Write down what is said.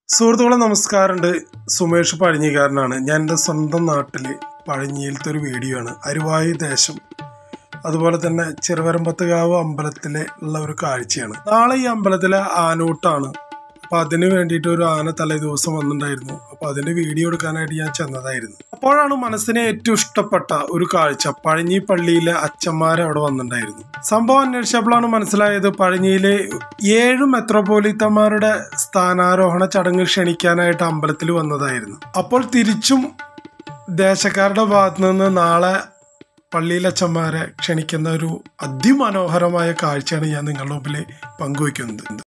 സുഹൃത്തുക്കളെ നമസ്കാരമുണ്ട് സുമേഷ് പഴഞ്ഞിക്കാരനാണ് ഞാൻ എൻ്റെ സ്വന്തം നാട്ടിൽ പഴഞ്ഞിയിലത്തെ ഒരു വീഡിയോ ആണ് അരുവായി ദേശം അതുപോലെ തന്നെ ചെറുവരമ്പത്തുകാവ് അമ്പലത്തിലെ ഉള്ള ഒരു കാഴ്ചയാണ് നാളെ ഈ അമ്പലത്തിലെ ആനൂട്ടാണ് അപ്പൊ അതിന് വേണ്ടിയിട്ട് ഒരു ആന തലേ ദിവസം വന്നിട്ടുണ്ടായിരുന്നു അപ്പൊ അതിന്റെ വീഡിയോ എടുക്കാനായിട്ട് ഞാൻ ചെന്നതായിരുന്നു അപ്പോഴാണ് മനസ്സിനെ ഏറ്റവും ഇഷ്ടപ്പെട്ട ഒരു കാഴ്ച പഴഞ്ഞി പള്ളിയിലെ അച്ഛന്മാർ അവിടെ വന്നിട്ടുണ്ടായിരുന്നു സംഭവം അന്വേഷിച്ചപ്പോഴാണ് മനസ്സിലായത് പഴഞ്ഞിയിലെ ഏഴ് മെത്രോപോലിത്തന്മാരുടെ സ്ഥാനാരോഹണ ചടങ്ങ് ക്ഷണിക്കാനായിട്ട് അമ്പലത്തിൽ വന്നതായിരുന്നു അപ്പോൾ തിരിച്ചും ദേശക്കാരുടെ ഭാഗത്തു നിന്ന് നാളെ പള്ളിയിലച്ചന്മാരെ ക്ഷണിക്കുന്ന ഒരു അതിമനോഹരമായ കാഴ്ചയാണ് ഞാൻ നിങ്ങളുടെ മുമ്പിൽ പങ്കുവയ്ക്കുന്നത്